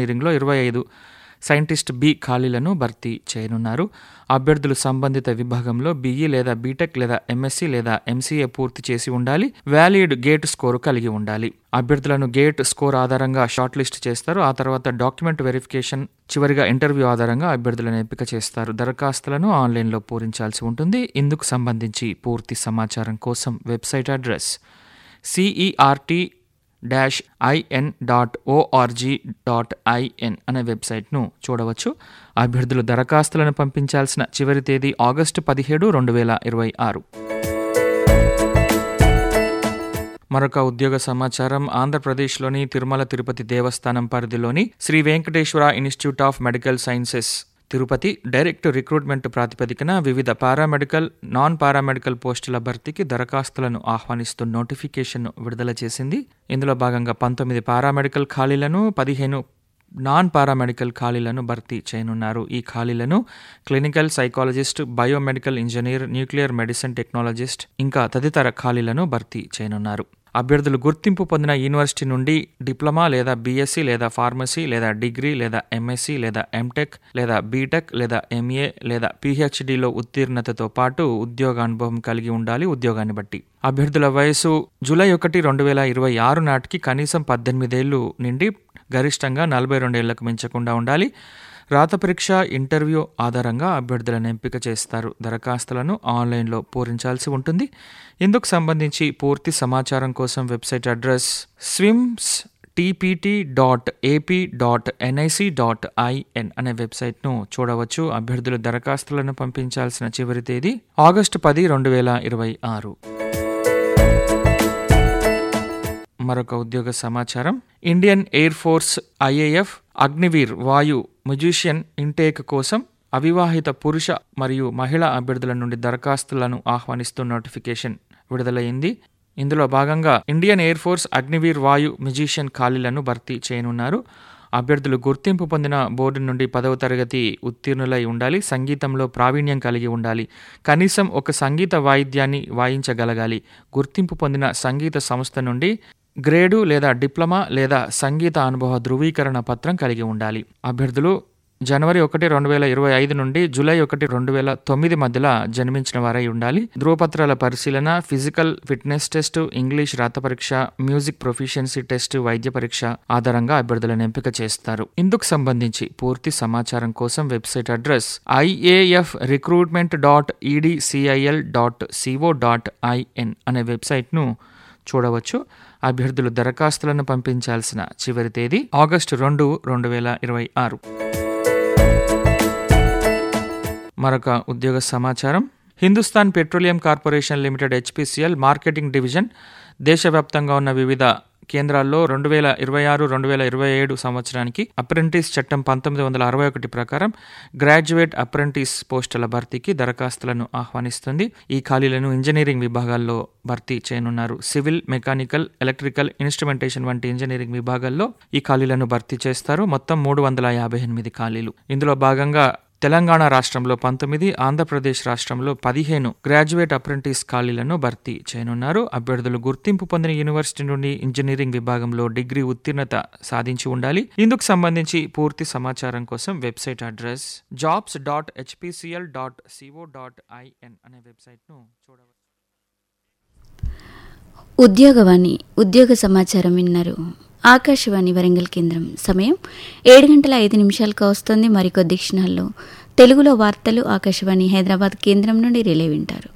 ఇంజనీరింగ్లో ఇరవై ఐదు సైంటిస్ట్ బి ఖాళీలను భర్తీ చేయనున్నారు అభ్యర్థులు సంబంధిత విభాగంలో బీఈ లేదా బీటెక్ లేదా ఎంఎస్సీ లేదా ఎంసీఏ పూర్తి చేసి ఉండాలి వ్యాలిడ్ గేట్ స్కోరు కలిగి ఉండాలి అభ్యర్థులను గేట్ స్కోర్ ఆధారంగా షార్ట్ లిస్ట్ చేస్తారు ఆ తర్వాత డాక్యుమెంట్ వెరిఫికేషన్ చివరిగా ఇంటర్వ్యూ ఆధారంగా అభ్యర్థులను ఎంపిక చేస్తారు దరఖాస్తులను ఆన్లైన్లో పూరించాల్సి ఉంటుంది ఇందుకు సంబంధించి పూర్తి సమాచారం కోసం website address CERT dash IN dot ORG dot IN అనే వెబ్సైట్ను చూడవచ్చు అభ్యర్థులు దరఖాస్తులను పంపించాల్సిన చివరి తేదీ ఆగస్టు పదిహేడు రెండు వేల ఇరవై ఆరు మరొక ఉద్యోగ సమాచారం ఆంధ్రప్రదేశ్లోని తిరుమల తిరుపతి దేవస్థానం పరిధిలోని Sri Venkateswara institute of medical sciences Tirupati direct recruitment ప్రాతిపదికన వివిధ పారామెడికల్ నాన్ పారామెడికల్ పోస్టుల భర్తీకి దరఖాస్తులను ఆహ్వానిస్తూ నోటిఫికేషన్ విడుదల చేసింది ఇందులో భాగంగా పంతొమ్మిది పారామెడికల్ ఖాళీలను పదిహేను నాన్ పారామెడికల్ ఖాళీలను భర్తీ చేయనున్నారు ఈ ఖాళీలను clinical psychologist biomedical engineer nuclear medicine technologist ఇంకా తదితర ఖాళీలను భర్తీ చేయనున్నారు అభ్యర్థులు గుర్తింపు పొందిన యూనివర్సిటీ నుండి డిప్లొమా లేదా బీఎస్సీ లేదా ఫార్మసీ లేదా డిగ్రీ లేదా ఎంఎస్సీ లేదా ఎంటెక్ లేదా బీటెక్ లేదా ఎంఏ లేదా పీహెచ్డీలో ఉత్తీర్ణతతో పాటు ఉద్యోగ అనుభవం కలిగి ఉండాలి ఉద్యోగాన్ని బట్టి అభ్యర్థుల వయసు జూలై ఒకటి రెండు వేల ఇరవై ఆరు నాటికి కనీసం పద్దెనిమిదేళ్లు నుండి గరిష్టంగా నలభై రెండేళ్లకు మించకుండా ఉండాలి రాత పరీక్ష ఇంటర్వ్యూ ఆధారంగా అభ్యర్థులను ఎంపిక చేస్తారు దరఖాస్తులను ఆన్లైన్లో పూరించాల్సి ఉంటుంది ఇందుకు సంబంధించి పూర్తి సమాచారం కోసం website address SVIMS TPT dot AP dot NIC dot IN అనే వెబ్సైట్ను చూడవచ్చు అభ్యర్థులు దరఖాస్తులను పంపించాల్సిన చివరి తేదీ ఆగస్టు పది రెండు వేల ఇరవై ఆరు మరొక ఉద్యోగ సమాచారం Indian air force IAF Agniveer Vayu musician intake కోసం అవివాహిత పురుష మరియు మహిళా అభ్యర్థుల నుండి దరఖాస్తులను ఆహ్వానిస్తూ నోటిఫికేషన్ విడుదలైంది ఇందులో భాగంగా Indian air force Agniveer Vayu musician ఖాళీలను భర్తీ చేయనున్నారు అభ్యర్థులు గుర్తింపు పొందిన బోర్డు నుండి పదవ తరగతి ఉత్తీర్ణులై ఉండాలి సంగీతంలో ప్రావీణ్యం కలిగి ఉండాలి కనీసం ఒక సంగీత వాయిద్యాన్ని వాయించగలగాలి గుర్తింపు పొందిన సంగీత సంస్థ నుండి గ్రేడు లేదా డిప్లొమా లేదా సంగీత అనుభవ ధృవీకరణ పత్రం కలిగి ఉండాలి అభ్యర్థులు జనవరి ఒకటి రెండు వేల ఇరవై ఐదు నుండి జూలై ఒకటి రెండు వేల తొమ్మిది మధ్యలో జన్మించిన వారై ఉండాలి ధృవపత్రాల పరిశీలన ఫిజికల్ ఫిట్నెస్ టెస్ట్ ఇంగ్లీష్ రాత పరీక్ష మ్యూజిక్ ప్రొఫిషియన్సీ టెస్ట్ వైద్య పరీక్ష ఆధారంగా అభ్యర్థులను ఎంపిక చేస్తారు ఇందుకు సంబంధించి పూర్తి సమాచారం కోసం website address IAF recruitment dot EDCIL dot CO dot IN అనే వెబ్సైట్ను చూడవచ్చు అభ్యర్థులు దరఖాస్తులను పంపించాల్సిన చివరి తేదీ ఆగస్టు రెండు రెండు వేల ఇరవై ఆరు మరొక ఉద్యోగ సమాచారం Hindustan petroleum corporation limited HPCL marketing division దేశవ్యాప్తంగా ఉన్న వివిధ కేంద్రాల్లో రెండు వేల ఇరవై ఆరు రెండు వేల ఇరవై ఏడు సంవత్సరానికి అప్రెంటిస్ చట్టం పంతొమ్మిది వందల అరవై ఒకటి ప్రకారం గ్రాడ్యుయేట్ అప్రెంటిస్ పోస్టుల భర్తీకి దరఖాస్తులను ఆహ్వానిస్తుంది ఈ ఖాళీలను ఇంజనీరింగ్ విభాగాల్లో భర్తీ చేయనున్నారు సివిల్ మెకానికల్ ఎలక్ట్రికల్ ఇన్స్ట్రుమెంటేషన్ వంటి ఇంజనీరింగ్ విభాగాల్లో ఈ ఖాళీలను భర్తీ చేస్తారు మొత్తం మూడు వందల యాభై ఎనిమిది ఖాళీలు ఇందులో భాగంగా తెలంగాణ రాష్ట్రంలో పంతొమ్మిది ఆంధ్రప్రదేశ్ రాష్ట్రంలో పదిహేను గ్రాడ్యుయేట్ అప్రెంటిస్ ఖాళీలను భర్తీ చేయనున్నారు అభ్యర్థులు గుర్తింపు పొందిన యూనివర్సిటీ నుండి ఇంజనీరింగ్ విభాగంలో డిగ్రీ ఉత్తీర్ణత సాధించి ఉండాలి ఇందుకు సంబంధించి పూర్తి సమాచారం కోసం website address jobs dot HPCL dot CO dot IN అనే వెబ్సైట్ను చూడవచ్చు ఉద్యోగవాణి ఉద్యోగ సమాచారం విన్నారు ఆకాశవాణి వరంగల్ కేంద్రం సమయం ఏడు గంటల ఐదు నిమిషాలకు వస్తుంది మరికొద్ది క్షణాల్లో తెలుగులో వార్తలు ఆకాశవాణి హైదరాబాద్ కేంద్రం నుండి రిలే వింటారు